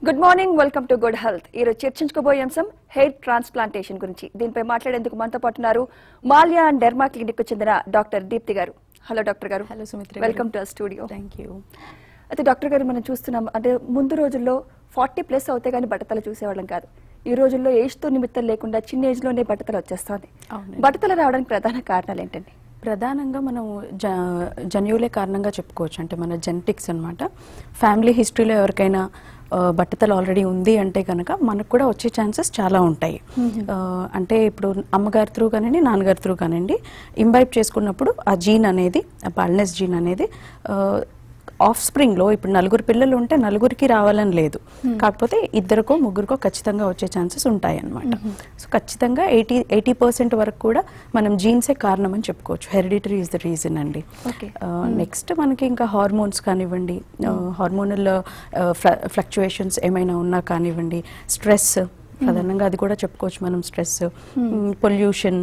Good morning welcome to Good Health ఈరోజు చర్చించుకోబోయే అంశం హెయిర్ ట్రాన్స్ప్లాంటేషన్ గురించి దీనిపై మాట్లాడేందుకు మనతో పాటు ఉన్నారు మాల్యా అండ్ డెర్మా క్లినిక్ కు చెందిన డాక్టర్ దీప్తి గారు హలో డాక్టర్ గారు hello Sumitra welcome to studio thank you అయితే డాక్టర్ గారు మనం చూస్తున్నాం అంటే ముందు రోజుల్లో ఫార్టీ ప్లస్ అవుతే కానీ బట్టతల చూసేవాళ్ళం కాదు ఈ రోజుల్లో ఏజ్ తో నిమిత్తం లేకుండా చిన్న ఏజ్ లోనే బట్టతల వచ్చేస్తుంది అవునండి. బట్టతల రావడానికి ప్రధాన కారణాలు ఏంటండి ప్రధానంగా మనం జ జన్యువులే కారణంగా చెప్పుకోవచ్చు అంటే మన జెనెటిక్స్ అన్నమాట ఫ్యామిలీ హిస్టరీలో ఎవరికైనా ఆ, బట్టతలు ఆల్రెడీ ఉంది అంటే కనుక మనకు కూడా వచ్చే ఛాన్సెస్ చాలా ఉంటాయి ఆ, అంటే ఇప్పుడు అమ్మగారి త్రూ కానివ్వండి నాన్నగారి త్రూ కానివ్వండి ఇంబైబ్ చేసుకున్నప్పుడు ఆ జీన్ అనేది ఆ బాల్నెస్ జీన్ అనేది ఆఫ్ స్ప్రింగ్ లో ఇప్పుడు నలుగురు పిల్లలు ఉంటే నలుగురికి రావాలని లేదు కాకపోతే ఇద్దరికో ముగ్గురికో ఖచ్చితంగా వచ్చే ఛాన్సెస్ ఉంటాయి అన్నమాట సో ఖచ్చితంగా ఎయిటీ ఎయిటీ పర్సెంట్ వరకు కూడా మనం జీన్సే కారణం అని చెప్పుకోవచ్చు హెరిడిటరీ ఇస్ ద రీజన్ అండి Okay. నెక్స్ట్ మనకి ఇంకా హార్మోన్స్ కానివ్వండి హార్మోనల్ ఫ్లక్చుయేషన్స్ ఏమైనా ఉన్నా కానివ్వండి స్ట్రెస్ ప్రధానంగా అది కూడా చెప్పుకోవచ్చు మనం స్ట్రెస్ పొల్యూషన్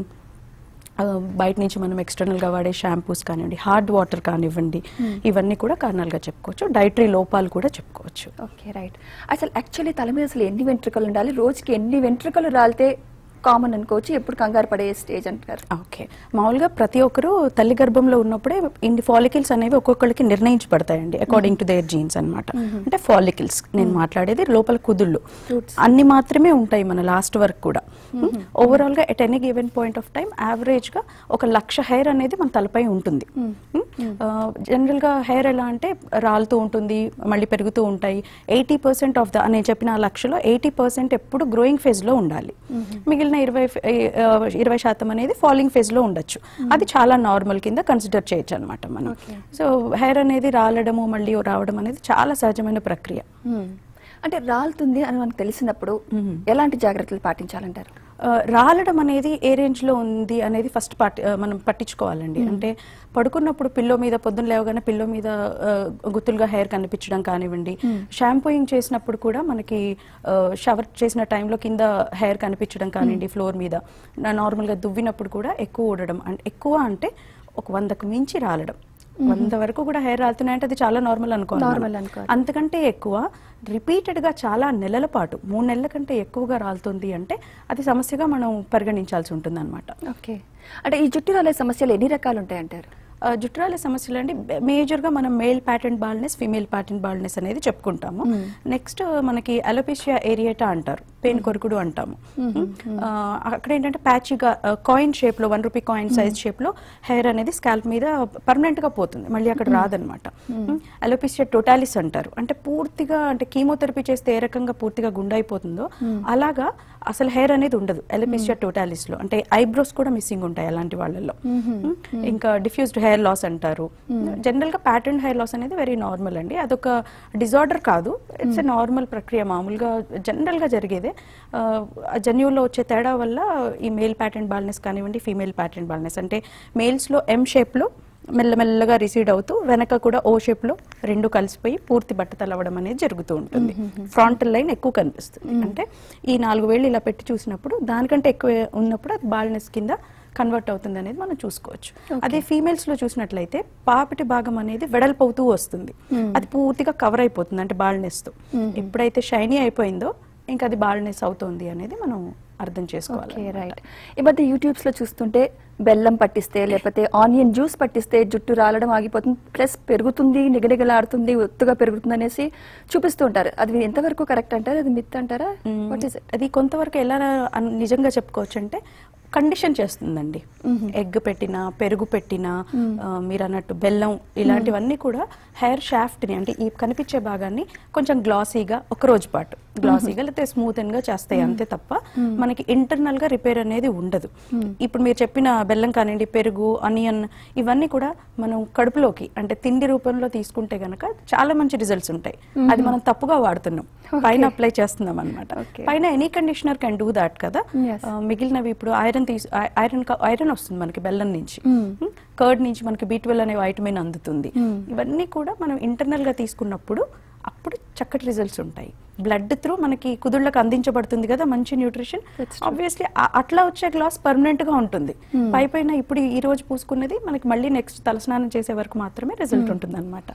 బయట నుంచి మనం external గా వాడే షాంపూస్ కానివ్వండి హార్డ్ వాటర్ కానివ్వండి ఇవన్నీ కూడా కారణాలుగా చెప్పుకోవచ్చు డైటరీ లోపాలు కూడా చెప్పుకోవచ్చు ఓకే రైట్ అసలు యాక్చువల్లీ తల మీద అసలు ఎన్ని వెంట్రుకలు ఉండాలి రోజుకి ఎన్ని వెంట్రుకలు రాలితే కామన్ అనుకోవచ్చు ఎప్పుడు కంగారు పడే స్టేజ్ అంటారు ఓకే మామూలుగా ప్రతి ఒక్కరు తల్లి గర్భంలో ఉన్నప్పుడే ఇన్ని ఫాలికల్స్ అనేవి ఒక్కొక్కరికి నిర్ణయించబడతాయండి అకార్డింగ్ టు దేర్ జీన్స్ అన్నమాట అంటే ఫాలికల్స్ నేను మాట్లాడేది లోపల కుదుళ్ళు అన్ని మాత్రమే ఉంటాయి మన లాస్ట్ వరకు కూడా ఓవరాల్ గా at any given point of time average గా ఒక లక్ష హెయిర్ అనేది మన తలపై ఉంటుంది జనరల్ గా హెయిర్ ఎలా అంటే రాలుతూ ఉంటుంది మళ్ళీ పెరుగుతూ ఉంటాయి ఎయిటీ పర్సెంట్ ఆఫ్ ద నేను చెప్పిన ఆ లక్షలో ఎయిటీ పర్సెంట్ ఎప్పుడు గ్రోయింగ్ ఫేజ్ లో ఉండాలి మిగిలిన ఇరవై ఇరవై శాతం అనేది ఫాలింగ్ ఫేజ్ లో ఉండొచ్చు అది చాలా నార్మల్ కింద కన్సిడర్ చేయొచ్చు అనమాట మనం సో హెయిర్ అనేది రాలడము మళ్ళీ రావడం అనేది చాలా సహజమైన ప్రక్రియ అంటే రాలుతుంది అని మనకు తెలిసినప్పుడు ఎలాంటి జాగ్రత్తలు పాటించాలంటారు ఆ, రాలడం అనేది ఏ రేంజ్ లో ఉంది అనేది ఫస్ట్ పాటి ఆ, మనం పట్టించుకోవాలండి అంటే పడుకున్నప్పుడు పిల్లో మీద పొద్దున్న లేవగానే పిల్లో మీద ఆ, గుత్తులుగా హెయిర్ కనిపించడం కానివ్వండి షాంపూయింగ్ చేసినప్పుడు కూడా మనకి షవర్ చేసిన టైంలో కింద హెయిర్ కనిపించడం కానివ్వండి ఫ్లోర్ మీద నార్మల్ గా దువ్వినప్పుడు కూడా ఎక్కువ ఊడడం అంటే ఎక్కువ అంటే ఒక వందకు మించి రాలడం వంద వరకు కూడా హెయిర్ రాలుతున్నాయంటే అది చాలా నార్మల్ అనుకోవాలి Normal మనం. అనుకోవాలి. అంతకంటే ఎక్కువ రిపీటెడ్ గా చాలా నెలల పాటు మూడు నెలల కంటే ఎక్కువగా రాలుతుంది అంటే అది సమస్యగా మనం పరిగణించాల్సి ఉంటుంది అనమాట ఓకే అంటే ఈ జుట్టు రాలే సమస్యలు ఎన్ని రకాలు ఉంటాయంటారు జుట్రాల సమస్యలు అంటే మేజర్ గా మనం male pattern baldness female pattern baldness అనేది చెప్పుకుంటాము నెక్స్ట్ మనకి అలోపేషియా ఏరియేటా అంటారు పెయిన్ కొరుకుడు అంటాము ఆ, అక్కడ ఏంటంటే ప్యాచీగా కాయిన్ షేప్ లో one rupee coin size shape లో హెయిర్ అనేది స్కాల్ప్ మీద పర్మనెంట్ గా పోతుంది మళ్ళీ అక్కడ రాదనమాట అలోపేషియా టోటాలిస్ అంటారు అంటే పూర్తిగా అంటే కీమోథెరపీ చేస్తే ఏ రకంగా పూర్తిగా గుండె అయిపోతుందో అలాగా అసలు హెయిర్ అనేది ఉండదు ఎలపిస్టియా టోటాలిస్ లో అంటే ఐబ్రోస్ కూడా మిస్సింగ్ ఉంటాయి అలాంటి వాళ్ళల్లో ఇంకా డిఫ్యూజ్డ్ హెయిర్ లాస్ అంటారు జనరల్ గా ప్యాటర్న్ హెయిర్ లాస్ అనేది వెరీ నార్మల్ అండి అదొక డిజార్డర్ కాదు ఇట్స్ ఎ నార్మల్ ప్రక్రియ మామూలుగా జనరల్ గా జరిగేదే ఆ, ఆ జన్యువుల్లో వచ్చే తేడా వల్ల ఈ మేల్ ప్యాటర్న్ బాల్నెస్ కానివ్వండి ఫీమేల్ ప్యాటర్న్ బాల్నెస్ అంటే మేల్స్ లో ఎం షేప్ లో మెల్లమెల్లగా రిసీడ్ అవుతూ వెనక కూడా ఓ షేప్ లో రెండు కలిసిపోయి పూర్తి బట్టతల అవ్వడం అనేది జరుగుతూ ఉంటుంది ఫ్రంటల్ లైన్ ఎక్కువ కనిపిస్తుంది అంటే ఈ నాలుగు వేళ్ళు ఇలా పెట్టి చూసినప్పుడు దానికంటే ఎక్కువ ఉన్నప్పుడు అది బాల్నెస్ కింద కన్వర్ట్ అవుతుంది అనేది మనం చూసుకోవచ్చు అదే ఫీమేల్స్ లో చూసినట్లయితే పాపిటి భాగం అనేది వెడల్పవుతూ వస్తుంది అది పూర్తిగా కవర్ అయిపోతుంది అంటే బాల్నెస్ తో ఎప్పుడైతే షైనీ అయిపోయిందో ఇంకా అది బాల్నెస్ అవుతుంది అనేది మనం అర్థం చేసుకోవాలి ఓకే రైట్ ఈ మధ్య యూట్యూబ్స్ లో చూస్తుంటే బెల్లం పట్టిస్తే లేకపోతే ఆనియన్ జ్యూస్ పట్టిస్తే జుట్టు రాలడం ఆగిపోతుంది ప్లస్ పెరుగుతుంది నిగనిగలాడుతుంది ఒత్తుగా పెరుగుతుంది అనేసి చూపిస్తూ ఉంటారు అది ఎంతవరకు కరెక్ట్ అంటారు అది మిత్ అంటారా వాట్ ఈస్ అది కొంతవరకు ఎలా అన్- నిజంగా చెప్పుకోవచ్చు అంటే కండిషన్ చేస్తుందండి ఎగ్ పెట్టినా పెరుగు పెట్టినా ఆ, మీరు అన్నట్టు బెల్లం ఇలాంటివన్నీ కూడా హెయిర్ షాఫ్ట్ ని అంటే ఈ కనిపించే భాగాన్ని కొంచెం గ్లాసీగా ఒక రోజు పాటు గ్లాసీగా లేకపోతే స్మూత్ గా చేస్తాయి అంతే తప్ప మనకి ఇంటర్నల్ గా రిపేర్ అనేది ఉండదు ఇప్పుడు మీరు చెప్పిన బెల్లం కానివ్వండి పెరుగు అనియన్ ఇవన్నీ కూడా మనం కడుపులోకి అంటే తిండి రూపంలో తీసుకుంటే గనక చాలా మంచి రిజల్ట్స్ ఉంటాయి అది మనం తప్పుగా వాడుతున్నాం పైన అప్లై చేస్తున్నాం అనమాట Okay. పైన any conditioner can do that కదా Yes. ఆ, మిగిలినవి ఇప్పుడు ఐరన్ తీసు ఐరన్ ఐరన్ వస్తుంది మనకి బెల్లం నుంచి కర్డ్ నుంచి మనకి బీ ట్వెల్వ్ అనే వైటమిన్ అందుతుంది ఇవన్నీ కూడా మనం ఇంటర్నల్ గా తీసుకున్నప్పుడు అప్పుడు చక్కటి రిజల్ట్స్ ఉంటాయి బ్లడ్ త్రూ మనకి కుదుళ్ళకి అందించబడుతుంది కదా మంచి న్యూట్రిషన్ That's ఆబ్వియస్లీ అట్లా వచ్చే గ్లాస్ పర్మనెంట్ గా ఉంటుంది పై పైన ఇప్పుడు ఈ రోజు పూసుకున్నది మనకి మళ్ళీ నెక్స్ట్ తలస్నానం చేసే వరకు మాత్రమే రిజల్ట్ ఉంటుంది అనమాట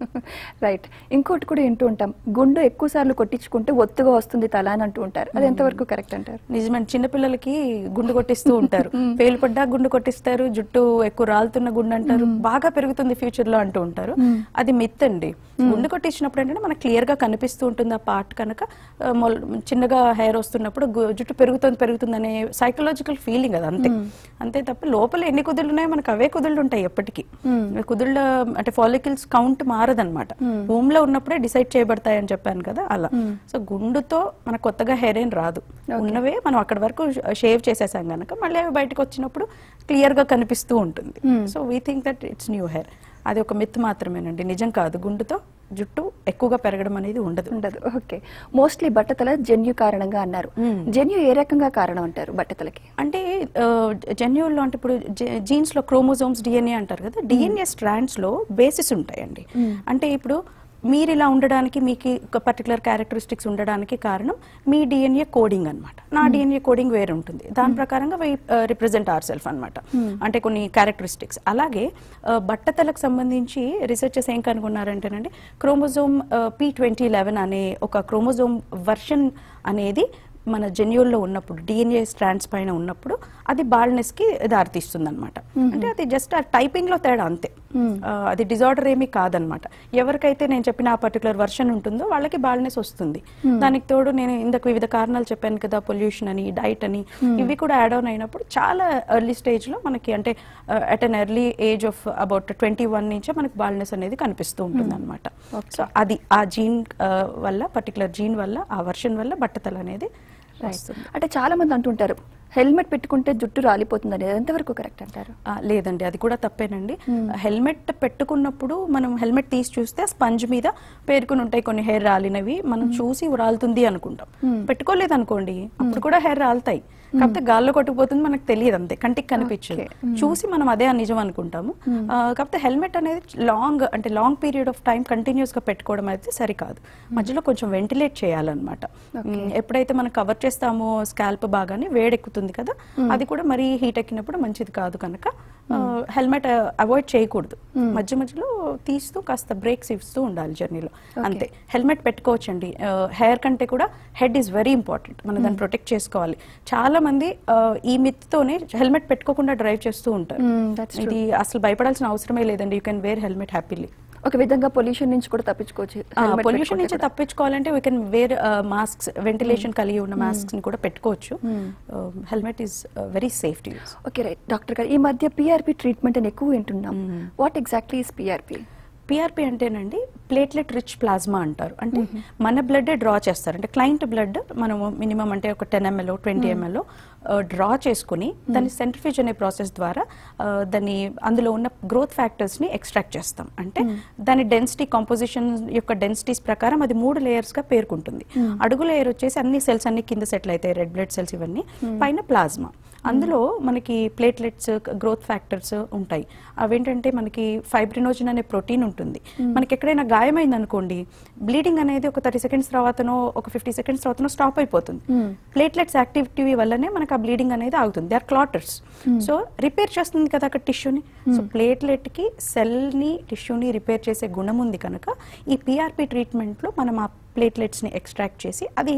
రైట్ ఇంకోటి కూడా వింటూ ఉంటాం గుండు ఎక్కువ సార్లు కొట్టించుకుంటే ఒత్తుగా వస్తుంది తల అని అంటూ ఉంటారు అది ఎంతవరకు కరెక్ట్ అంటారు నిజమే చిన్నపిల్లలకి గుండు కొట్టిస్తూ ఉంటారు పేలు పడ్డా గుండు కొట్టిస్తారు జుట్టు ఎక్కువ రాలుతున్న గుండు అంటారు బాగా పెరుగుతుంది ఫ్యూచర్ లో అంటూ ఉంటారు అది మిత్ అండి గుండు కొట్టించినప్పుడు ఏంటంటే మనకు క్లియర్ గా కనిపిస్తూ ఉంటుంది ఆ పార్ట్ కనుక ఆ, మొల్- చిన్నగా హెయిర్ వస్తున్నప్పుడు గు- జుట్టు పెరుగుతుంది పెరుగుతుంది అనే సైకలాజికల్ ఫీలింగ్ అది అంతే అంతే తప్ప లోపల ఎన్ని కుదుళ్ళు ఉన్నాయో మనకు అవే కుదుళ్ళు ఉంటాయి ఎప్పటికీ కుదుళ్ళ అంటే ఫాలికల్స్ కౌంట్ మారదనమాట భూమ్ లో ఉన్నప్పుడే డిసైడ్ చేయబడతాయి అని చెప్పాను కదా అలా సో గుండుతో మనకు కొత్తగా హెయిర్ ఏం రాదు ఉన్నవే మనం అక్కడ వరకు షేవ్ చేసేసాం గనక మళ్ళీ అవి బయటకు వచ్చినప్పుడు క్లియర్ గా కనిపిస్తూ ఉంటుంది so we think that it's new hair అది ఒక మిత్ మాత్రమేనండి నిజం కాదు గుండుతో జుట్టు ఎక్కువగా పెరగడం అనేది ఉండదు ఉండదు ఓకే మోస్ట్లీ బట్టతల జన్యు కారణంగా అన్నారు జన్యు ఏ రకంగా కారణం అంటారు బట్టతలకి అంటే జెన్యుల్లో అంటే ఇప్పుడు జీన్స్ లో క్రోమోజోమ్స్ డిఎన్ఏ అంటారు కదా డిఎన్ఏ స్ట్రాండ్స్ లో బేసిస్ ఉంటాయండి అంటే ఇప్పుడు మీరు ఇలా ఉండడానికి మీకు ఒక పర్టికులర్ క్యారెక్టరిస్టిక్స్ ఉండడానికి కారణం మీ డిఎన్ఏ కోడింగ్ అన్నమాట నా డిఎన్ఏ కోడింగ్ వేరే ఉంటుంది దాని ప్రకారంగా రిప్రజెంట్ అవర్ సెల్ఫ్ అనమాట అంటే కొన్ని క్యారెక్టరిస్టిక్స్ అలాగే ఆ, బట్టతలకు సంబంధించి రీసెర్చర్స్ ఏం కనుగొన్నారంటేనండి క్రోమోజోమ్ పి ట్వంటీ లెవెన్ అనే ఒక క్రోమోజోమ్ వర్షన్ అనేది మన జెన్యుల్లో ఉన్నప్పుడు డిఎన్ఏ స్ట్రాండ్స్ పైన ఉన్నప్పుడు అది బాల్నెస్ కి దారితీస్తుంది అనమాట అంటే అది జస్ట్ ఆ టైపింగ్ లో తేడా అంతే ఆ, అది డిజార్డర్ ఏమీ కాదనమాట ఎవరికైతే నేను చెప్పిన ఆ పర్టికులర్ వర్షన్ ఉంటుందో వాళ్ళకి బాల్నెస్ వస్తుంది దానికి తోడు నేను ఇందాక వివిధ కారణాలు చెప్పాను కదా పొల్యూషన్ అని డైట్ అని ఇవి కూడా యాడ్ ఆన్ అయినప్పుడు చాలా ఎర్లీ స్టేజ్ లో మనకి అంటే at an early age of about twenty one నుంచే మనకి బాల్నెస్ అనేది కనిపిస్తూ ఉంటుంది అనమాట సో అది ఆ జీన్ వల్ల పర్టికులర్ జీన్ వల్ల ఆ వర్షన్ వల్ల బట్టతల అనేది వస్తుంది అంటే చాలా మంది అంటుంటారు హెల్మెట్ పెట్టుకుంటే జుట్టు రాలిపోతుంది అనేది ఎంతవరకు కరెక్ట్ అంటారు ఆ, లేదండి అది కూడా తప్పేనండి హెల్మెట్ పెట్టుకున్నప్పుడు మనం హెల్మెట్ తీసి చూస్తే స్పంజ్ మీద పేరుకుని ఉంటాయి కొన్ని హెయిర్ రాలినవి మనం చూసి రాలుతుంది అనుకుంటాం పెట్టుకోలేదు అనుకోండి అప్పుడు కూడా హెయిర్ రాలుతాయి కాకపోతే గాల్లో కొట్టుకుపోతుంది మనకు తెలియదు అంతే కంటికి కనిపించదు చూసి మనం అదే ఆ నిజం అనుకుంటాము ఆ, కాకపోతే హెల్మెట్ అనేది లాంగ్ అంటే long period of time continuous గా పెట్టుకోవడం అయితే సరికాదు మధ్యలో కొంచెం వెంటిలేట్ చేయాలన్నమాట ఉమ్, ఎప్పుడైతే మనం కవర్ చేస్తామో స్కాల్ప్ బాగానే వేడెక్కుతుంది కదా అది కూడా మరీ హీట్ ఎక్కినప్పుడు మంచిది కాదు కనుక హెల్మెట్ అవాయిడ్ చేయకూడదు మధ్య మధ్యలో తీస్తూ కాస్త బ్రేక్స్ ఇస్తూ ఉండాలి జర్నీలో అంతే హెల్మెట్ పెట్టుకోవచ్చండి హెయిర్ కంటే కూడా హెడ్ ఈస్ వెరీ ఇంపార్టెంట్ మనం దాన్ని ప్రొటెక్ట్ చేసుకోవాలి చాలా మంది ఆ, ఈ మిత్తోనే హెల్మెట్ పెట్టుకోకుండా డ్రైవ్ చేస్తూ ఉంటారు Mm, that's true. ఇది అసలు భయపడాల్సిన అవసరమే లేదండి you can wear helmet happily ఒక విధంగా పొల్యూషన్ నుంచి కూడా తప్పించుకోవచ్చు helmet పొల్యూషన్ పెట్టుకుంటే నుంచి కూడా. తప్పించుకోవాలంటే we can wear masks ventilation కలిగి ఉన్న మాస్క్స్ ని కూడా పెట్టుకోవచ్చు helmet is very safe to use okay right doctor గారు ఈ మధ్య పిఆర్పి ట్రీట్మెంట్ అని ఎక్కువ వింటున్నాం what exactly is PRP PRP అంటేనండి ప్లేట్లెట్ రిచ్ ప్లాజ్మా అంటారు అంటే మన బ్లడ్ డ్రా చేస్తారు అంటే క్లయింట్ బ్లడ్ మనము మినిమం అంటే ఒక ten ml twenty ml draw చేసుకుని దాన్ని సెంట్రిఫ్యూజ్ అనే ప్రాసెస్ ద్వారా ఆ, దాన్ని అందులో ఉన్న గ్రోత్ ఫ్యాక్టర్స్ ని ఎక్స్ట్రాక్ట్ చేస్తాం అంటే దాని డెన్సిటీ కాంపోజిషన్ యొక్క డెన్సిటీస్ ప్రకారం అది మూడు లేయర్స్ గా పేర్కొంటుంది అడుగు లేయర్ వచ్చేసి అన్ని సెల్స్ అన్ని కింద సెటిల్ అవుతాయి రెడ్ బ్లడ్ సెల్స్ ఇవన్నీ పైన ప్లాజ్మా అందులో మనకి ప్లేట్లెట్స్ గ్రోత్ ఫ్యాక్టర్స్ ఉంటాయి అవేంటంటే మనకి ఫైబ్రినోజన్ అనే ప్రోటీన్ ఉంటుంది మనకి ఎక్కడైనా గాయమైంది అనుకోండి బ్లీడింగ్ అనేది ఒక థర్టీ సెకండ్స్ తర్వాతనో ఒక ఫిఫ్టీ సెకండ్స్ తర్వాతనో స్టాప్ అయిపోతుంది ప్లేట్లెట్స్ యాక్టివిటీ వల్లనే మనకి ఆ బ్లీడింగ్ అనేది ఆగుతుంది they are clotters so repair చేస్తుంది కదా అక్కడ టిష్యూని సో ప్లేట్లెట్ కి సెల్ ని టిష్యూని రిపేర్ చేసే గుణం ఉంది కనుక ఈ పిఆర్పి ట్రీట్మెంట్ లో మనం ఆ ప్లేట్లెట్స్ ని ఎక్స్ట్రాక్ట్ చేసి అది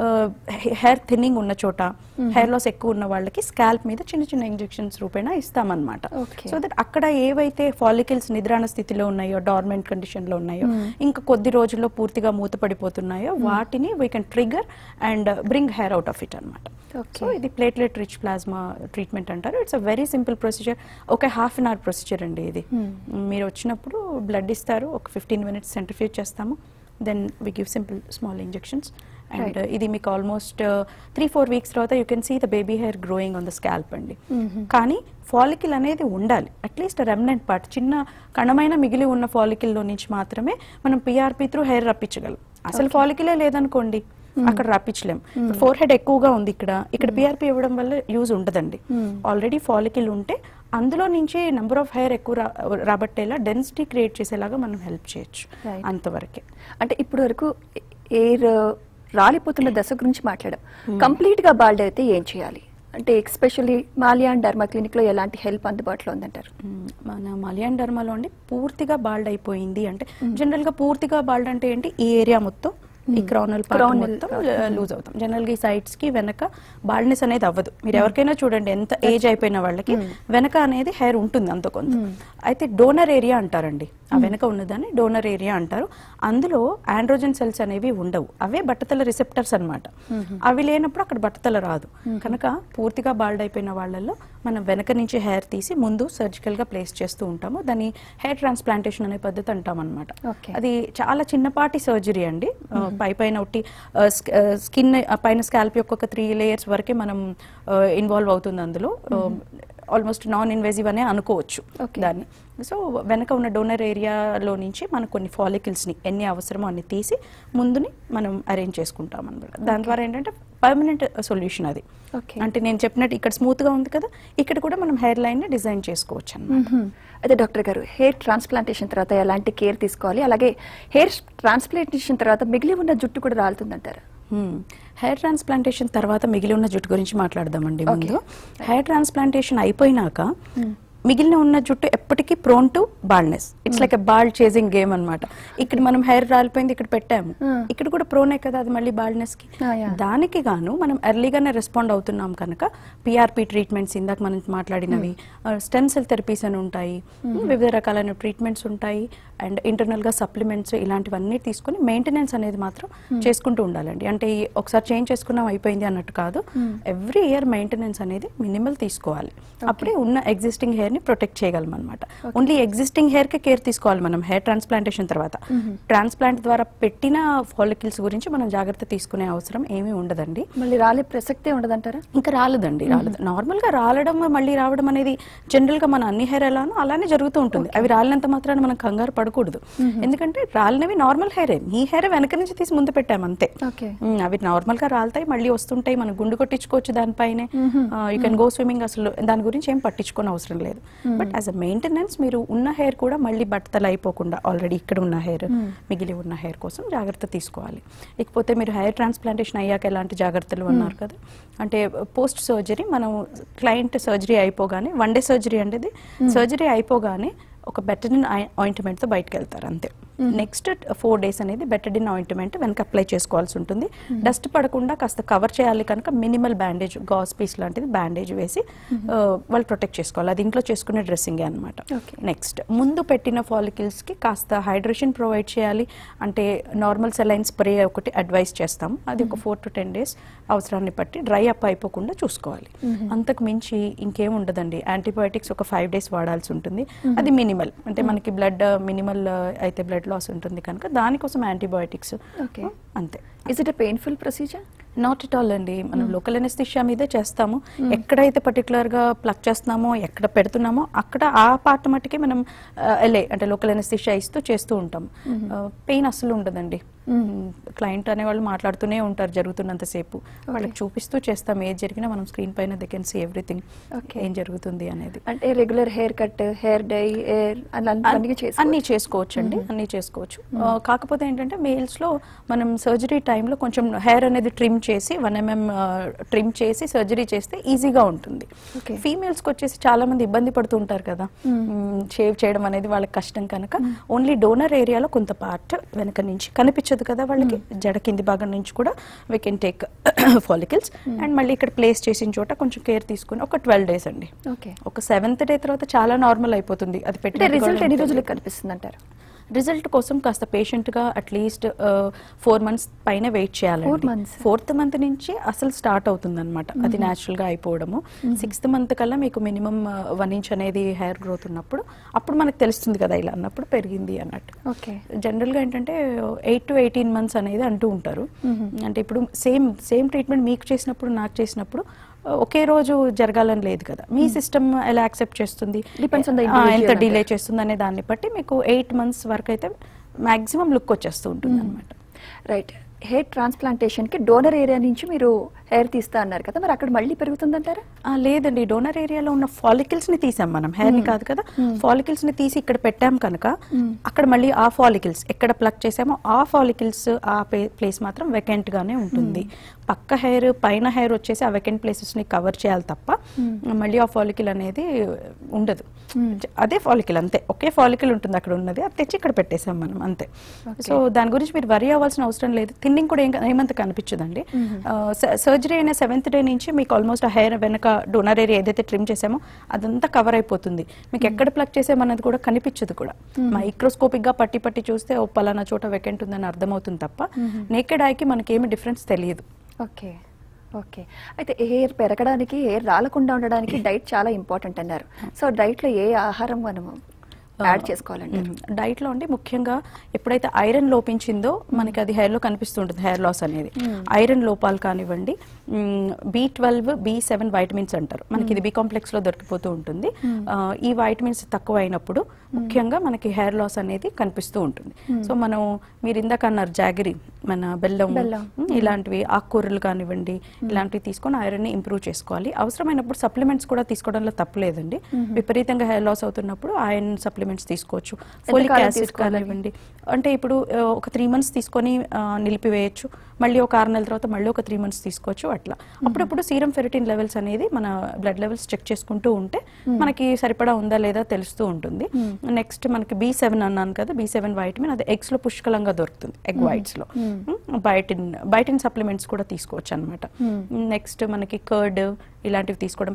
హెయిర్ థిన్నింగ్ ఉన్న చోట హెయిర్ లాస్ ఎక్కువ ఉన్న వాళ్ళకి స్కాల్ప్ మీద చిన్న చిన్న ఇంజెక్షన్స్ రూపేణా ఇస్తామన్నమాట Okay. సో దట్ అక్కడ ఏవైతే ఫాలికల్స్ నిద్రాణ స్థితిలో ఉన్నాయో డార్మెంట్ కండిషన్ లో ఉన్నాయో ఇంకా కొద్ది రోజుల్లో పూర్తిగా మూతపడిపోతున్నాయో వాటిని we can trigger and bring hair out of it అనమాట Okay. సో ఇది ప్లేట్లెట్ రిచ్ ప్లాజ్మా ట్రీట్మెంట్ అంటారు it's a very simple procedure ఒక హాఫ్ అన్ అవర్ ప్రొసీజర్ అండి ఇది మీరు వచ్చినప్పుడు బ్లడ్ ఇస్తారు ఒక ఫిఫ్టీన్ మినిట్స్ సెంట్రిఫ్యూజ్ చేస్తాము then we give simple small injections and ఇది మీకు ఆల్మోస్ట్ త్రీ ఫోర్ వీక్స్ తర్వాత you can see the baby hair growing on the scalp అండి కానీ ఫాలికిల్ అనేది ఉండాలి అట్లీస్ట్ రెమినెంట్ పార్ట్ చిన్న కణమైన మిగిలి ఉన్న ఫాలికిల్లో నుంచి మాత్రమే మనం పిఆర్పి త్రూ హెయిర్ రప్పించగలం అసలు ఫాలికిలే లేదనుకోండి అక్కడ రప్పించలేం ఫోర్ హెడ్ ఎక్కువగా ఉంది ఇక్కడ ఇక్కడ పిఆర్పి ఇవ్వడం వల్ల యూజ్ ఉండదండి ఆల్రెడీ ఫాలికిల్ ఉంటే అందులో నుంచి నెంబర్ ఆఫ్ హెయిర్ ఎక్కువ రా- రాబట్టేలా డెన్సిటీ క్రియేట్ చేసేలాగా మనం హెల్ప్ చేయొచ్చు Right. అంతవరకే అంటే ఇప్పుడు వరకు ఎయిర్ రాలిపోతున్న దశ గురించి మాట్లాడాం కంప్లీట్ గా బాల్డ్ అయితే ఏం చేయాలి అంటే especially Malia and Derma Clinic లో ఎలాంటి హెల్ప్ అందుబాటులో ఉందంటారు మ్మ్. మన మలయాన్ డర్మాలో అండి పూర్తిగా బాల్డ్ అయిపోయింది అంటే జనరల్ గా పూర్తిగా బాల్డ్ అంటే ఏంటి ఈ ఏరియా మొత్తం ఈ క్రౌనల్ Crownal మొత్తం లూజ్ అవుతాం జనరల్ గా ఈ సైడ్స్ కి వెనక బాల్డ్నెస్ అనేది అవ్వదు మీరు ఎవరికైనా చూడండి ఎంత ఏజ్ అయిపోయిన వాళ్ళకి వెనక అనేది హెయిర్ ఉంటుంది అంత కొంత అయితే డోనర్ ఏరియా అంటారండి ఆ వెనక ఉన్నదాన్ని డోనర్ ఏరియా అంటారు అందులో ఆండ్రోజన్ సెల్స్ అనేవి ఉండవు అవే బట్టతల రిసెప్టర్స్ అన్నమాట అవి లేనప్పుడు అక్కడ బట్టతల రాదు కనుక పూర్తిగా బాల్డ్ అయిపోయిన వాళ్ళల్లో మనం వెనక నుంచి హెయిర్ తీసి ముందు సర్జికల్ గా ప్లేస్ చేస్తూ ఉంటాము దాన్ని హెయిర్ ట్రాన్స్ప్లాంటేషన్ అనే పద్ధతి అంటాం అనమాట Okay. అది చాలా చిన్నపాటి సర్జరీ అండి ఆ, పై పైన ఒకటి స్కిన్ పైన స్కాల్ప్ యొక్క ఒక త్రీ లేయర్స్ వరకే మనం ఇన్వాల్వ్ అవుతుంది అందులో ఆల్మోస్ట్ నాన్ ఇన్వేజివ్ అనే అనుకోవచ్చు Okay. దాన్ని సో వెనక ఉన్న డోనర్ ఏరియాలో నుంచి మనకు కొన్ని follicles ని ఎన్ని అవసరమో అన్ని తీసి ముందుని మనం అరేంజ్ చేసుకుంటాం అనమాట దాని ద్వారా ఏంటంటే పర్మనెంట్ సొల్యూషన్ అది ఓకే అంటే నేను చెప్పినట్టు ఇక్కడ స్మూత్ గా ఉంది కదా ఇక్కడ కూడా మనం హెయిర్ లైన్ ని డిజైన్ చేసుకోవచ్చు అన్నమాట అయితే డాక్టర్ గారు హెయిర్ ట్రాన్స్ప్లాంటేషన్ తర్వాత ఎలాంటి కేర్ తీసుకోవాలి అలాగే హెయిర్ ట్రాన్స్ప్లాంటేషన్ తర్వాత మిగిలి ఉన్న జుట్టు కూడా రాలుతుందంటారు హెయిర్ ట్రాన్స్ప్లాంటేషన్ తర్వాత మిగిలి ఉన్న జుట్టు గురించి మాట్లాడదామండి ముందు హెయిర్ ట్రాన్స్ప్లాంటేషన్ అయిపోయినాక మిగిలిన ఉన్న జుట్టు ఎప్పటికీ prone to baldness it's like a bald chasing game అన్నమాట ఇక్కడ మనం హెయిర్ రాలిపోయింది ఇక్కడ పెట్టాము ఇక్కడ కూడా ప్రోనే కదా అది మళ్ళీ బాల్డ్నెస్ కి Ah, yeah. దానికి గాను మనం ఎర్లీగానే రెస్పాండ్ అవుతున్నాం కనుక పిఆర్పి ట్రీట్మెంట్స్ ఇందాక మనం మాట్లాడినవి స్టెమ్ సెల్ థెరపీస్ అని ఉంటాయి వివిధ రకాలైన ట్రీట్మెంట్స్ ఉంటాయి అండ్ ఇంటర్నల్ గా సప్లిమెంట్స్ ఇలాంటివన్నీ తీసుకుని మెయింటెనెన్స్ అనేది మాత్రం చేసుకుంటూ ఉండాలండి అంటే ఈ ఒకసారి చేంజ్ చేసుకున్నాం అయిపోయింది అన్నట్టు కాదు ఎవ్రీ ఇయర్ మెయింటెనెన్స్ అనేది మినిమల్ తీసుకోవాలి అప్పుడే ఉన్న ఎగ్జిస్టింగ్ హెయిర్ ని ప్రొటెక్ట్ చేయగలం అనమాట ఓన్లీ ఎగ్జిస్టింగ్ హెయిర్ కి కేర్ తీసుకోవాలి మనం హెయిర్ ట్రాన్స్ప్లాంటేషన్ తర్వాత ట్రాన్స్ప్లాంట్ ద్వారా పెట్టిన ఫాలికల్స్ గురించి మనం జాగ్రత్త తీసుకునే అవసరం ఏమీ ఉండదండి మళ్ళీ రాలే ప్రసక్తే ఉండదంటారా ఇంకా రాలేదండి రాలేదు నార్మల్ గా రాలడం మళ్ళీ రావడం అనేది జనరల్ గా మన అన్ని హెయిర్ ఎలానో అలానే జరుగుతూ ఉంటుంది అవి రాలినంత మాత్రాన మనం కంగారు పడకూడదు ఎందుకంటే రాలినవి నార్మల్ హెయిర్ మీ హెయిర్ వెనక నుంచి తీసి ముందు పెట్టాము అంతే ఓకే ఉమ్, అవి నార్మల్ గా రాలుతాయి మళ్ళీ వస్తుంటాయి మనం గుండు కొట్టించుకోవచ్చు దానిపైనే యూ కెన్ గో స్విమ్మింగ్ అసలు దాని గురించి ఏం పట్టించుకోని అవసరం లేదు బట్ యాజ్ అ మెయింటెనెన్స్ మీరు ఉన్న హెయిర్ కూడా మళ్ళీ బట్టతలు అయిపోకుండా ఆల్రెడీ ఇక్కడ ఉన్న హెయిర్ మిగిలి ఉన్న హెయిర్ కోసం జాగ్రత్త తీసుకోవాలి ఇకపోతే మీరు హెయిర్ ట్రాన్స్ప్లాంటేషన్ అయ్యాక ఎలాంటి జాగ్రత్తలు అన్నారు కదా అంటే పోస్ట్ సర్జరీ మనం క్లయింట్ సర్జరీ అయిపోగానే వన్ డే సర్జరీ అంటే సర్జరీ అయిపోగానే ఒక బెటడిన్ ఆయింట్మెంట్ తో బయటకు వెళ్తారు అంతే నెక్స్ట్ ఫోర్ డేస్ అనేది బెటడిన్ ఆయింట్మెంట్ వెనక అప్లై చేసుకోవాల్సి ఉంటుంది డస్ట్ పడకుండా కాస్త కవర్ చేయాలి కనుక మినిమల్ బ్యాండేజ్ గాస్ పీస్ లాంటిది బ్యాండేజ్ వేసి ఆ, వాళ్ళు ప్రొటెక్ట్ చేసుకోవాలి అది ఇంట్లో చేసుకునే డ్రెస్సింగే అనమాట Okay. నెక్స్ట్ ముందు పెట్టిన ఫాలికల్స్ కి కాస్త హైడ్రేషన్ ప్రొవైడ్ చేయాలి అంటే నార్మల్ సెలైన్ స్ప్రే ఒకటి అడ్వైస్ చేస్తాం అది ఒక ఫోర్ టు టెన్ డేస్ అవసరాన్ని బట్టి డ్రై అప్ అయిపోకుండా చూసుకోవాలి అంతకు మించి ఇంకేం ఉండదండి యాంటీబయాటిక్స్ ఒక ఫైవ్ డేస్ వాడాల్సి ఉంటుంది అది మినిమల్ అంటే మనకి బ్లడ్ మినిమల్ అయితే బ్లడ్ లాస్ ఉంటుంది కనుక దానికోసం యాంటీబయాటిక్స్ Okay. అంతే is it a painful procedure not at all అండి మనం లోకల్ ఎనెస్థిషియా మీదే చేస్తాము ఎక్కడైతే పర్టికులర్ గా ప్లగ్ చేస్తున్నామో ఎక్కడ పెడుతున్నామో అక్కడ ఆ పార్ట్ మట్టుకే మనం ఎల్ఏ అంటే లోకల్ ఎనెస్థిషియా ఇస్తూ చేస్తూ ఉంటాం పెయిన్ అస్సలు ఉండదండి క్లయింట్ అనే వాళ్ళు మాట్లాడుతూనే ఉంటారు జరుగుతున్నంతసేపు వాళ్ళకి చూపిస్తూ చేస్తాం ఏది జరిగినా మనం స్క్రీన్ పైన they can see everything Okay. ఏం జరుగుతుంది అనేది అంటే regular hair cut hair dye hair అలాంటివన్నీ చేసి అన్ని చేసుకోవచ్చు అండి అన్ని చేసుకోవచ్చు ఆ, కాకపోతే ఏంటంటే మేల్స్ లో మనం సర్జరీ టైంలో కొంచెం హెయిర్ అనేది ట్రిమ్ చేసి వన్ ఎంఎం ట్రిమ్ చేసి సర్జరీ చేస్తే ఈజీగా ఉంటుంది Okay. ఫీమేల్స్ కి వచ్చేసి చాలా మంది ఇబ్బంది పడుతూ ఉంటారు కదా షేవ్ చేయడం అనేది వాళ్ళకి కష్టం కనుక ఓన్లీ డోనర్ ఏరియాలో కొంత పార్ట్ వెనక నుంచి కనిపించదు కదా వాళ్ళకి జడ కింది భాగం నుంచి కూడా we can take follicles and మళ్ళీ ఇక్కడ ప్లేస్ చేసిన చోట కొంచెం కేర్ తీసుకుని ఒక ట్వెల్వ్ డేస్ అండి ఓకే ఒక సెవెంత్ డే తర్వాత చాలా నార్మల్ అయిపోతుంది అది అంటే పెట్టిన రిజల్ట్ ఎన్ని రోజులకు కనిపిస్తుంది అంటారు రిజల్ట్ కోసం కాస్త పేషెంట్ గా అట్లీస్ట్ ఫోర్ మంత్స్ పైన వెయిట్ Four చేయాలండి months? ఫోర్త్ మంత్ నుంచి అసలు స్టార్ట్ అవుతుంది అనమాట అది న్యాచురల్ గా అయిపోవడము సిక్స్త్ మంత్ కల్లా మీకు మినిమం వన్ ఇంచ్ అనేది హెయిర్ గ్రోత్ ఉన్నప్పుడు అప్పుడు మనకు తెలుస్తుంది కదా ఇలా అన్నప్పుడు పెరిగింది అన్నట్టు ఓకే జనరల్ గా ఏంటంటే ఎయిట్ టు ఎయిటీన్ మంత్స్ అనేది అంటూ ఉంటారు అంటే ఇప్పుడు సేమ్ సేమ్ ట్రీట్మెంట్ మీకు చేసినప్పుడు నాకు చేసినప్పుడు ఆ, ఒకే రోజు జరగాలని లేదు కదా మీ సిస్టమ్ ఎలా యాక్సెప్ట్ చేస్తుంది Depends on the ఆ, ఎంత individual డిలే చేస్తుంది అనే దాన్ని బట్టి మీకు ఎయిట్ మంత్స్ వరకు అయితే మాక్సిమం లుక్ వచ్చేస్తూ ఉంటుంది అనమాట రైట్ హెయిర్ ట్రాన్స్ప్లాంటేషన్ కి డోనర్ ఏరియా నుంచి మీరు హెయిర్ తీస్తా అన్నారు కదా మరి అక్కడ మళ్ళీ పెరుగుతుందంటారా ఆ, లేదండి డోనర్ ఏరియాలో ఉన్న ఫాలికల్స్ ని తీసాం మనం హెయిర్ ని కాదు కదా ఫాలికల్స్ ని తీసి ఇక్కడ పెట్టాం కనుక అక్కడ మళ్ళీ ఆ ఫాలికల్స్ ఎక్కడ ప్లక్ చేసామో ఆ ఫాలికల్స్ ఆ ప్లేస్ మాత్రం వెకెంట్ గానే ఉంటుంది పక్క హెయిర్ పైన హెయిర్ వచ్చేసి ఆ వెకెంట్ ప్లేసెస్ ని కవర్ చేయాలి తప్ప మళ్ళీ ఆ ఫాలికల్ అనేది ఉండదు అదే ఫాలికల్ అంతే ఒకే ఫాలికల్ ఉంటుంది అక్కడ ఉన్నది అది తెచ్చి ఇక్కడ పెట్టేసాం మనం అంతే సో దాని గురించి మీరు వరి అవ్వాల్సిన అవసరం లేదు థిన్నింగ్ కూడా ఏం ఏమంత కనిపించదండి సర్జరీ అయిన సెవెంత్ డే నుంచి మీకు ఆల్మోస్ట్ ఆ హెయిర్ వెనక డోనర్ ఏరియా ఏదైతే ట్రిమ్ చేసామో అదంతా కవర్ అయిపోతుంది మీకు ఎక్కడ ప్లగ్ చేసామన్నది కూడా కనిపించదు కూడా మైక్రోస్కోపిక్ గా పట్టి పట్టి చూస్తే ఓ పలానా చోట వెకెంట్ ఉందని అర్థమవుతుంది తప్ప నేకెడ్ ఐకి మనకి ఏమి డిఫరెన్స్ తెలియదు ఓకే ఓకే అయితే హెయిర్ పెరగడానికి హెయిర్ రాలకుండా ఉండడానికి డైట్ చాలా ఇంపార్టెంట్ అన్నారు సో డైట్ లో ఏ ఆహారం మనము యాడ్ చేసుకోవాలంటారు డైట్ లో అండి ముఖ్యంగా ఎప్పుడైతే ఐరన్ లోపించిందో మనకి అది హెయిర్ లో కనిపిస్తుంటుంది హెయిర్ లాస్ అనేది ఐరన్ లోపాలు కానివ్వండి B twelve B seven vitamins అంటారు మనకి ఇది బి కాంప్లెక్స్ లో దొరికిపోతూ ఉంటుంది ఆ, ఈ వైటమిన్స్ తక్కువ అయినప్పుడు ముఖ్యంగా మనకి హెయిర్ లాస్ అనేది కనిపిస్తూ ఉంటుంది సో మనం మీరు ఇందాక అన్నారు జాగిరి మన బెల్లం బెల్లం. ఉమ్, ఇలాంటివి ఆకుకూరలు కానివ్వండి ఇలాంటివి తీసుకొని ఐరన్ ని ఇంప్రూవ్ చేసుకోవాలి అవసరమైనప్పుడు సప్లిమెంట్స్ కూడా తీసుకోవడంలో తప్పులేదండి విపరీతంగా హెయిర్ లాస్ అవుతున్నప్పుడు ఐరన్ సప్లిమెంట్స్ తీసుకోవచ్చు ఫోలిక్ కాలం యాసిడ్ తీసుకోవాలి? కానివ్వండి అంటే ఇప్పుడు ఆ, ఒక త్రీ మంత్స్ తీసుకొని ఆ, నిలిపివేయచ్చు మళ్ళీ ఒక ఆరు నెలల తర్వాత మళ్ళీ ఒక త్రీ మంత్స్ తీసుకోవచ్చు అట్లా అప్పుడప్పుడు సీరం ఫెరిటిన్ లెవెల్స్ అనేది మన బ్లడ్ లెవెల్స్ చెక్ చేసుకుంటూ ఉంటే మనకి సరిపడా ఉందా లేదా తెలుస్తూ ఉంటుంది నెక్స్ట్ మనకి బి సెవెన్ అన్నాను కదా బి సెవెన్ వైటమిన్ అది ఎగ్స్ లో పుష్కలంగా దొరుకుతుంది ఎగ్ వైట్స్ లో బయటిన్ బయటిన్ సప్లిమెంట్స్ కూడా తీసుకోవచ్చు అనమాట నెక్స్ట్ మనకి కర్డ్ ఇలాంటివి తీసుకోవడం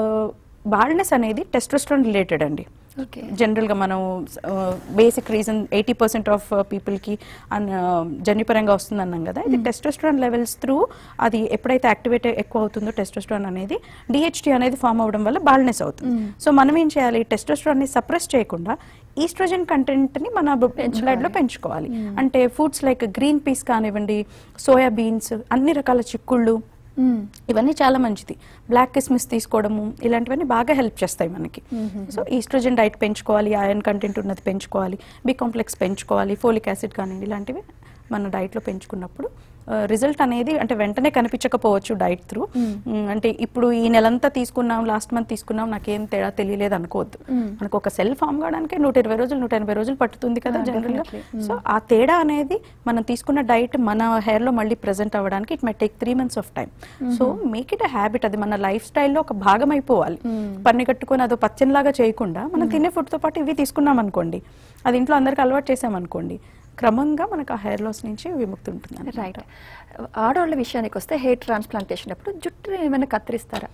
బాల్నెస్ అనేది టెస్టోస్ట్రాన్ రిలేటెడ్ అండి ఓకే జనరల్ గా మనం basic reason eighty percent of people కి అన్- జన్యుపరంగా వస్తుంది అన్నాం కదా ఇది టెస్టోస్ట్రాన్ లెవెల్స్ త్రూ అది ఎప్పుడైతే యాక్టివేట్ ఎక్కువ అవుతుందో టెస్టోస్ట్రాన్ అనేది డిహెచ్టీ అనేది ఫామ్ అవడం వల్ల బాల్నెస్ అవుతుంది సో మనం ఏం చేయాలి టెస్టోస్ట్రాన్ ని సప్రెస్ చేయకుండా ఈస్ట్రోజన్ కంటెంట్ ని మన బ్లడ్ లో పెంచుకోవాలి అంటే ఫుడ్స్ లైక్ గ్రీన్ పీస్ కానివ్వండి సోయా బీన్స్ అన్ని రకాల చిక్కుళ్ళు ఇవన్నీ చాలా మంచిది బ్లాక్ కిస్మిస్ తీసుకోవడము ఇలాంటివన్నీ బాగా హెల్ప్ చేస్తాయి మనకి సో ఈస్ట్రోజన్ డైట్ పెంచుకోవాలి ఐరన్ కంటెంట్ ఉన్నది పెంచుకోవాలి బి కాంప్లెక్స్ పెంచుకోవాలి ఫోలిక్ యాసిడ్ కానివ్వండి ఇలాంటివి మన డైట్లో పెంచుకున్నప్పుడు రిజల్ట్ అనేది అంటే వెంటనే కనిపించకపోవచ్చు డైట్ త్రూ అంటే ఇప్పుడు ఈ నెలంతా తీసుకున్నాం లాస్ట్ మంత్ తీసుకున్నాం నాకేం తేడా తెలియలేదు అనుకోవద్దు మనకు ఒక సెల్ ఫామ్ కావడానికి నూట ఇరవై రోజులు నూట ఎనభై రోజులు పట్టుతుంది కదా Ah, జనరల్ గా definitely. సో ఆ తేడా అనేది మనం తీసుకున్న డైట్ మన హెయిర్ లో మళ్ళీ ప్రెజెంట్ అవ్వడానికి it may take three months of time so make it a habit అది మన లైఫ్ స్టైల్లో ఒక భాగం అయిపోవాలి పని కట్టుకొని అదో పచ్చనిలాగా చేయకుండా మనం తినే ఫుడ్ తో పాటు ఇవి తీసుకున్నాం అనుకోండి అది ఇంట్లో అందరికి అలవాటు చేసాం అనుకోండి క్రమంగా మనకు ఆ హెయిర్ లాస్ నుంచి విముక్తి ఉంటుంది రైట్ ఆడవాళ్ళ విషయానికి వస్తే హెయిర్ ట్రాన్స్ప్లాంటేషన్ అప్పుడు జుట్టు ఏమైనా కత్తిరిస్తారా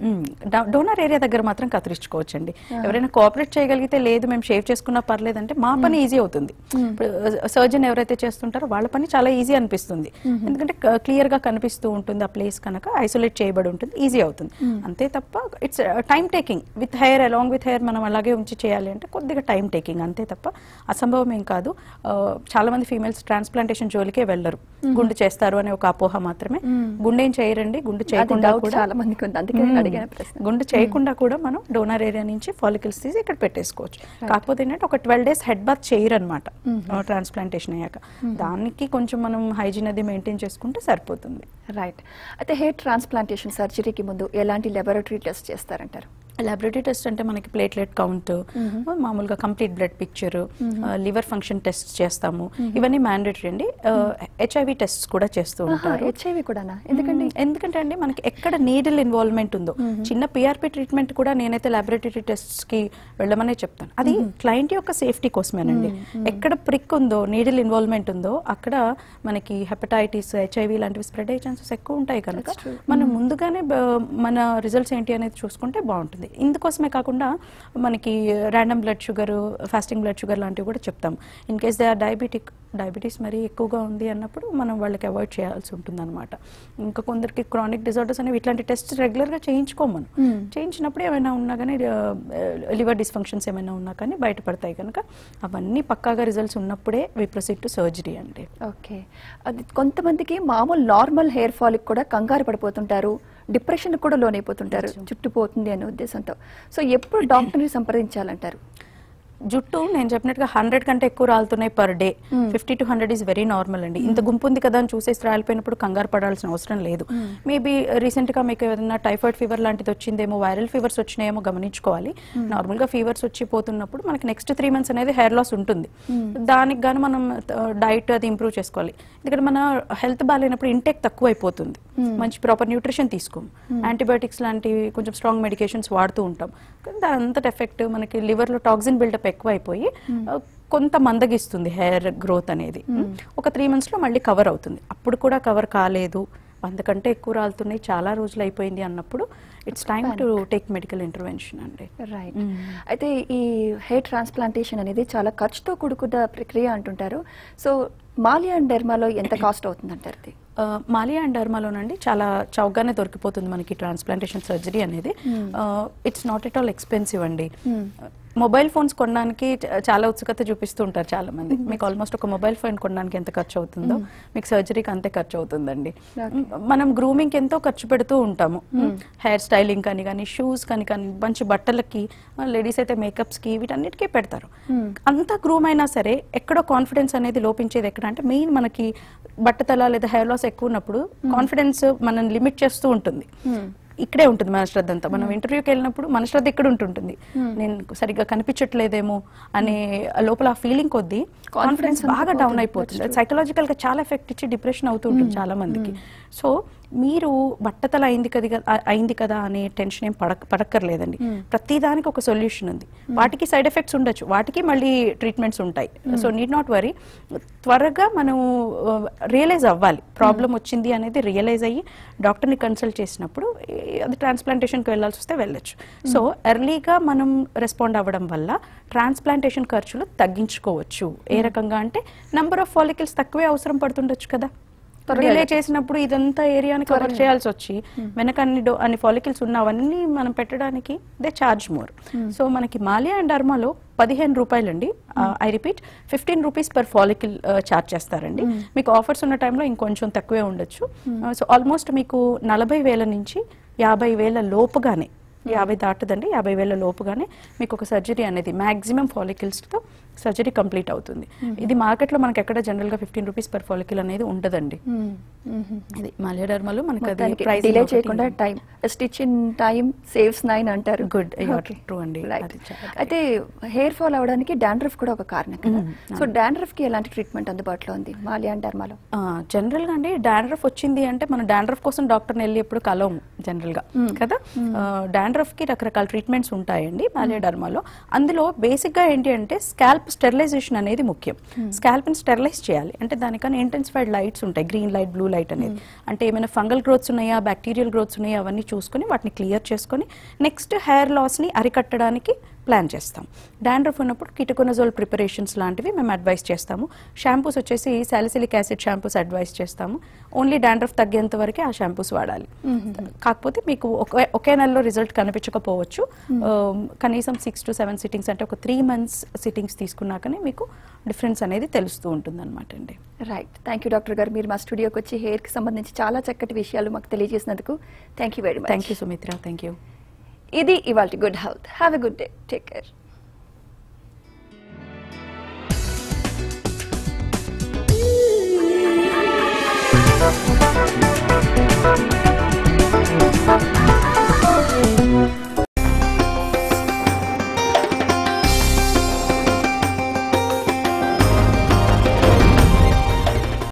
డోనర్ ఏరియా దగ్గర మాత్రం కత్తిరించుకోవచ్చండి ఎవరైనా కోఆపరేట్ చేయగలిగితే లేదు మేము షేవ్ చేసుకున్నా పర్లేదంటే మా పని ఈజీ అవుతుంది సర్జన్ ఎవరైతే చేస్తుంటారో వాళ్ళ పని చాలా ఈజీ అనిపిస్తుంది ఎందుకంటే క్లియర్ గా కనిపిస్తూ ఉంటుంది ఆ ప్లేస్ కనుక ఐసోలేట్ చేయబడి ఉంటుంది ఈజీ అవుతుంది అంతే తప్ప it's time taking with hair along with hair మనం అలాగే ఉంచి చేయాలి అంటే కొద్దిగా టైం టేకింగ్ అంతే తప్ప అసంభవం ఏం కాదు ఆ, చాలా మంది ఫీమేల్స్ ట్రాన్స్ప్లాంటేషన్ జోలికే వెళ్ళరు గుండు చేస్తారు అనే ఒక అపోహ మాత్రమే గుండె ఏం చేయరండి గుండు అది చేయకుండా డౌట్ కూడా చాలా మందికి ఉంది అందుకే మ్మ్. అడిగిన ప్రశ్న గుండు చేయకుండా కూడా మనం డోనర్ ఏరియా నుంచి ఫాలికల్స్ తీసి ఇక్కడ పెట్టేసుకోవచ్చు కాకపోతే ఏంటంటే ఒక ట్వెల్వ్ డేస్ హెడ్ బాత్ చేయరు అనమాట ట్రాన్స్ప్లాంటేషన్ అయ్యాక దానికి కొంచెం మనం హైజీన్ అది మెయింటైన్ చేసుకుంటే సరిపోతుంది రైట్ అయితే హెయిర్ ట్రాన్స్ప్లాంటేషన్ సర్జరీకి ముందు ఎలాంటి లెబొరేటరీ టెస్ట్ చేస్తారంటారు లాబొరేటరీ టెస్ట్ అంటే మనకి ప్లేట్లెట్ కౌంట్ మామూలుగా complete blood picture liver function test చేస్తాము ఇవన్నీ మ్యాండేటరీ అండి హెచ్ఐవి టెస్ట్ కూడా చేస్తూ ఉంటారు హెచ్ఐవి కూడానా ఎందుకండి మ్మ్. ఎందుకంటే అండి మనకి ఎక్కడ నీడిల్ ఇన్వాల్వ్మెంట్ ఉందో చిన్న పిఆర్పి ట్రీట్మెంట్ కూడా నేనైతే లాబొరేటరీ టెస్ట్స్ కి వెళ్ళమనే చెప్తాను అది క్లయింట్ యొక్క సేఫ్టీ కోసమేనండి ఎక్కడ ప్రిక్ ఉందో నీడిల్ ఇన్వాల్వ్మెంట్ ఉందో అక్కడ మనకి హెపటైటిస్ హెచ్ఐవి లాంటివి స్ప్రెడ్ అయ్యే ఛాన్సెస్ ఎక్కువ ఉంటాయి కనుక That's true. మనం ముందుగానే బ- మన రిజల్ట్స్ ఏంటి అనేది చూసుకుంటే బాగుంటుంది ఇందుకోసమే కాకుండా మనకి random blood sugar fasting blood sugar లాంటివి కూడా చెప్తాం in case they are diabetic diabetes మరీ ఎక్కువగా ఉంది అన్నప్పుడు మనం వాళ్ళకి అవాయిడ్ చేయాల్సి ఉంటుంది అనమాట ఇంకా కొందరికి క్రానిక్ డిజార్డర్స్ అనేవి ఇట్లాంటి టెస్ట్ రెగ్యులర్గా చేయించుకోం మనం చేయించినప్పుడు ఏమైనా ఉన్నా కానీ లివర్ డిస్ఫంక్షన్స్ ఏమైనా ఉన్నా కానీ బయటపడతాయి కనుక అవన్నీ పక్కాగా రిజల్ట్స్ ఉన్నప్పుడే వి ప్రొసీడ్ టు సర్జరీ అండి ఓకే అది కొంతమందికి మామూలు నార్మల్ హెయిర్ ఫాల్కి కూడా కంగారు పడిపోతుంటారు డిప్రెషన్ కూడా లోనైపోతుంటారు చుట్టూ పోతుంది అనే ఉద్దేశంతో సో ఎప్పుడు డాక్టర్ని సంప్రదించాలంటారు జుట్టు నేను చెప్పినట్టుగా హండ్రెడ్ కంటే ఎక్కువ రాలుతున్నాయి per day fifty to hundred is very normal అండి ఇంత గుంపు ఉంది కదా అని చూసేసి రాలిపోయినప్పుడు కంగారు పడాల్సిన అవసరం లేదు మేబీ రీసెంట్ గా మీకు ఏదైనా టైఫాయిడ్ ఫీవర్ లాంటిది వచ్చిందేమో వైరల్ ఫీవర్స్ వచ్చినాయేమో గమనించుకోవాలి నార్మల్ గా ఫీవర్స్ వచ్చి పోతున్నప్పుడు మనకి నెక్స్ట్ త్రీ మంత్స్ అనేది హెయిర్ లాస్ ఉంటుంది దానికి గాను మనం డైట్ అది ఇంప్రూవ్ చేసుకోవాలి ఎందుకంటే మన హెల్త్ బాగాలేనప్పుడు ఇంటెక్ తక్కువ అయిపోతుంది మంచి ప్రాపర్ న్యూట్రిషన్ తీసుకోము యాంటీబయాటిక్స్ లాంటివి కొంచెం స్ట్రాంగ్ మెడికేషన్స్ వాడుతూ ఉంటాం కానీ దాని అంతటి ఎఫెక్ట్ మనకి లివర్ లో టాక్సిన్ బిల్డప్ ఎక్కువ అయిపోయి ఆ, కొంత మందగిస్తుంది హెయిర్ గ్రోత్ అనేది ఒక త్రీ మంత్స్ లో మళ్ళీ కవర్ అవుతుంది అప్పుడు కూడా కవర్ కాలేదు అంతకంటే ఎక్కువ రాలుతున్నాయి చాలా రోజులు అయిపోయింది అన్నప్పుడు it's time to take medical intervention అండి రైట్ అయితే ఈ హెయిర్ ట్రాన్స్ప్లాంటేషన్ అనేది చాలా ఖర్చుతో కూడుకున్న ప్రక్రియ అంటుంటారు సో మాలియా అండ్ డెర్మాలో ఎంత కాస్ట్ అవుతుంది అంటారు ఇది ఆ, మాలియా అండ్ డర్మాలోనండి చాలా చౌకగానే దొరికిపోతుంది మనకి ట్రాన్స్ప్లాంటేషన్ సర్జరీ అనేది it's not at all expensive అండి మొబైల్ ఫోన్స్ కొనడానికి చ- చాలా ఉత్సుకత చూపిస్తూ ఉంటారు చాలా మంది మీకు ఆల్మోస్ట్ ఒక మొబైల్ ఫోన్ కొనడానికి ఎంత ఖర్చు అవుతుందో మీకు సర్జరీకి అంతే ఖర్చు అవుతుందండి Okay. మనం గ్రూమింగ్ ఎంతో ఖర్చు పెడుతూ ఉంటాము హెయిర్ స్టైలింగ్ కానీ కానీ షూస్ కానీ కానీ మంచి బట్టలకి లేడీస్ అయితే మేకప్స్ కి వీటన్నిటికీ పెడతారు అంత గ్రూమ్ అయినా సరే ఎక్కడో కాన్ఫిడెన్స్ అనేది లోపించేది ఎక్కడ అంటే మెయిన్ మనకి బట్టతల లేదా హెయిర్ లాస్ ఎక్కువ ఉన్నప్పుడు కాన్ఫిడెన్స్ మనం లిమిట్ చేస్తూ ఉంటుంది ఇక్కడే ఉంటుంది మన శ్రద్ధ అంతా మనం ఇంటర్వ్యూకి వెళ్ళినప్పుడు మన శ్రద్ధ ఇక్కడ ఉంటుంటుంది నేను సరిగ్గా కనిపించట్లేదేమో అనే లోపల ఆ ఫీలింగ్ కొద్దీ కాన్ఫిడెన్స్ అంతా బాగా డౌన్ పోతుంది. అయిపోతుంది సైకలాజికల్ గా చాలా ఎఫెక్ట్ ఇచ్చి డిప్రెషన్ అవుతూ ఉంటుంది చాలా మందికి సో మీరు బట్టతల అయింది కదా అయింది కదా అనే టెన్షన్ ఏం పడక పడక్కర్లేదండి ప్రతి దానికి ఒక సొల్యూషన్ ఉంది వాటికి సైడ్ ఎఫెక్ట్స్ ఉండొచ్చు వాటికి మళ్ళీ ట్రీట్మెంట్స్ ఉంటాయి సో నీడ్ నాట్ వరీ త్వరగా మనం రియలైజ్ అవ్వాలి ప్రాబ్లం వచ్చింది అనేది రియలైజ్ అయ్యి డాక్టర్ని కన్సల్ట్ చేసినప్పుడు ఏ, అది ట్రాన్స్ప్లాంటేషన్కి వెళ్ళాల్సి వస్తే వెళ్ళొచ్చు సో ఎర్లీగా మనం రెస్పాండ్ అవ్వడం వల్ల ట్రాన్స్ప్లాంటేషన్ ఖర్చులు తగ్గించుకోవచ్చు ఏ రకంగా అంటే నంబర్ ఆఫ్ ఫాలికల్స్ తక్కువే అవసరం పడుతుండొచ్చు కదా త్వరగా డిలే చేసినప్పుడు ఇదంతా ఏరియాని కవర్ చేయాల్సి వచ్చి వెనక అన్ని డో- అన్ని ఫాలికల్స్ ఉన్నవన్నీ మనం పెట్టడానికి దే చార్జ్ మోర్ సో మనకి మాలియా అండ్ అర్మాలో పదిహేను రూపాయలండి I repeat fifteen rupees per follicle charge చేస్తారండి మీకు ఆఫర్స్ ఉన్న టైంలో ఇంకొంచెం తక్కువే ఉండొచ్చు సో ఆల్మోస్ట్ మీకు నలభై వేల నుంచి యాభై వేల లోపుగానే యాభై దాటదండి యాభై వేల లోపుగానే మీకు ఒక సర్జరీ అనేది మాక్సిమం తో సర్జరీ కంప్లీట్ అవుతుంది ఇది మార్కెట్లో మనకి ఎక్కడ జనరల్ గా ఫిఫ్టీన్ రూపీస్ పర్ ఫాలికల్ అనేది ఉండదండి ఇది మలయడర్మలో మనకి అది ప్రైస్ డిలే చేయకుండా time stitch in time saves nine అంటారు Good. You are Okay. true అండి. Right. అది చాలా అయితే హెయిర్ ఫాల్ అవడానికి డాండ్రఫ్ కూడా ఒక కారణం కదా సో డాండ్రఫ్ కి ఎలాంటి ట్రీట్మెంట్ అందుబాటులో ఉంది మాలియా అండ్ డర్మాలో జనరల్ గా అండి డాండ్రఫ్ వచ్చింది అంటే మనం డాండ్రఫ్ కోసం డాక్టర్ని వెళ్ళి ఎప్పుడు కలవము జనరల్ గా కదా డాండ్రఫ్ కి రకరకాల ట్రీట్మెంట్స్ ఉంటాయండి మాలియడర్మాలో అందులో బేసిక్ గా ఏంటి అంటే స్కాల్ప్ స్టెరిలైజేషన్ అనేది ముఖ్యం స్కాల్ప్ ని స్టెరిలైజ్ చేయాలి అంటే దానికన్నా ఇంటెన్సిఫైడ్ లైట్స్ ఉంటాయి గ్రీన్ లైట్ బ్లూ లైట్ అనేది అంటే ఏమైనా ఫంగల్ గ్రోత్స్ ఉన్నాయా బ్యాక్టీరియల్ గ్రోత్స్ ఉన్నాయా అవన్నీ చూసుకొని వాటిని క్లియర్ చేసుకొని నెక్స్ట్ హెయిర్ లాస్ ని అరికట్టడానికి ప్లాన్ చేస్తాం డాండ్రఫ్ ఉన్నప్పుడు కిటకొనజోల్ ప్రిపరేషన్స్ లాంటివి మేము అడ్వైస్ చేస్తాము షాంపూస్ వచ్చేసి సాలిసిలిక్ యాసిడ్ షాంపూస్ అడ్వైస్ చేస్తాము ఓన్లీ డాండ్రఫ్ తగ్గేంత వరకే ఆ షాంపూస్ వాడాలి కాకపోతే మీకు ఒకే ఒకే నెలలో రిజల్ట్ కనిపించకపోవచ్చు ఆ, కనీసం సిక్స్ టు సెవెన్ సిట్టింగ్స్ అంటే ఒక త్రీ మంత్స్ సిట్టింగ్స్ తీసుకున్నాకనే మీకు డిఫరెన్స్ అనేది తెలుస్తూ ఉంటుంది అనమాట అండి రైట్ థ్యాంక్ యూ డాక్టర్ గారు మీరు మా స్టూడియోకి వచ్చి హెయిర్ కి సంబంధించి చాలా చక్కటి విషయాలు మాకు తెలియజేసినందుకు thank you very much thank you Sumitra thank you ఇది ఇవాళ good health have a good day take care